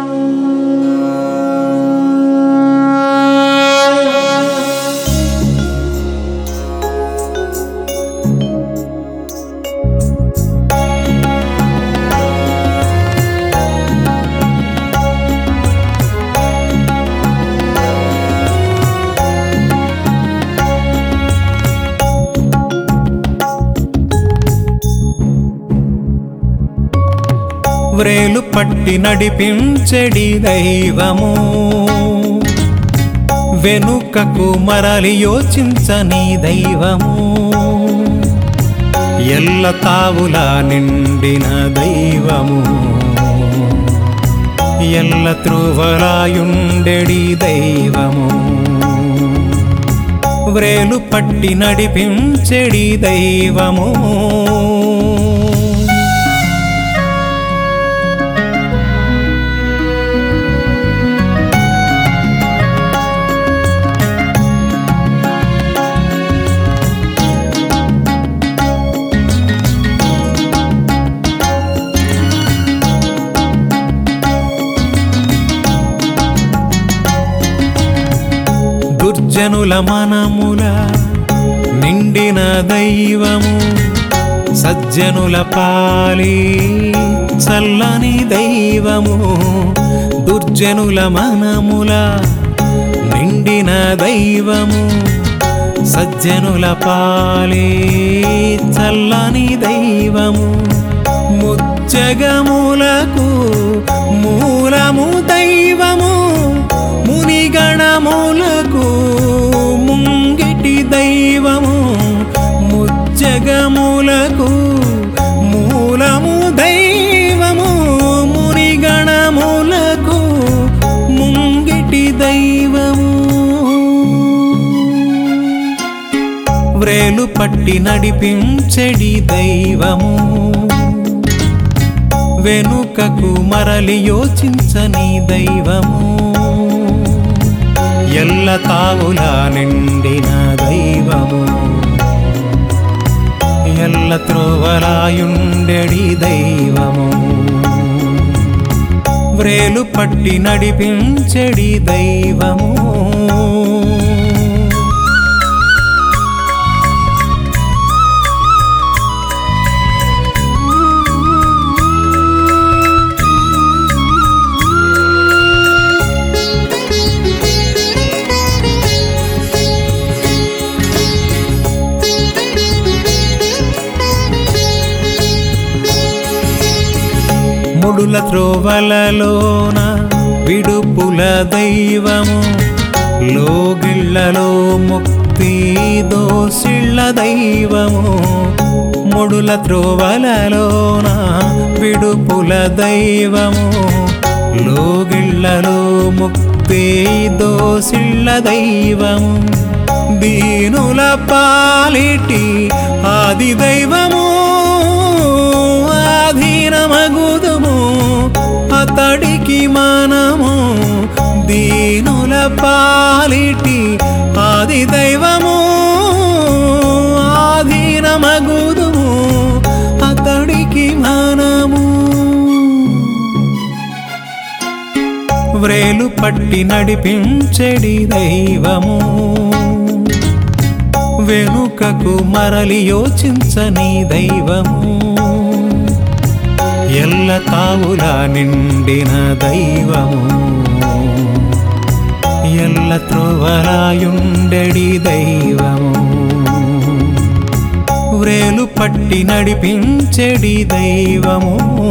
వ్రేలు పట్టి నడిపించెడి దైవము వెనుకకు మరలి యోచించని దైవము ఎల్ల తావులా నిండిన దైవము ఎల్ల త్రువలాయుండెడి దైవము వ్రేలు పట్టి నడిపించెడి దైవము దుర్జనుల మనముల నిండిన దైవము సజ్జనుల పాలి చల్లని దైవము దుర్జనుల మనముల నిండిన దైవము సజ్జనుల పాలి చల్లని దైవము ముజ్జగములకు మూలము దైవము మునిగణములకు ముంగిటి దైవము ముజ్జగములకు మూలము దైవము మునిగణములకు ముంగిటి దైవము వ్రేలు పట్టి నడిపించెడి దైవము వెనుకకు మరలి యోచించని దైవము ఎల్ల తావులా నిండిన దైవము ఎల్ల త్రోవలాయుండెడి దైవము వ్రేలు పట్టి నడిపించెడి దైవము ముడుల త్రోవలలోన విడుపుల దైవము లోగిళ్లలో ముక్తి దోసిళ్ళ దైవము ముడుల త్రోవలలోన విడుపుల దైవము లోగిళ్లలో ముక్తి దోసిళ్ళ దైవము దీనుల పాలిటి ఆది దైవము ఆధీనమగుదుము అతడికి మనము దీనుల పాలిటి ఆది దైవము ఆధీనమగుదుము అతడికి మనము వ్రేలు పట్టి నడిపించెడి దైవము వెనుకకు మరలి యోచించని దైవము ఎల్ల తావులా నిండిన దైవము ఎల్ల త్రోవలాయుండెడి దైవము వ్రేలు పట్టి నడిపించెడి దైవము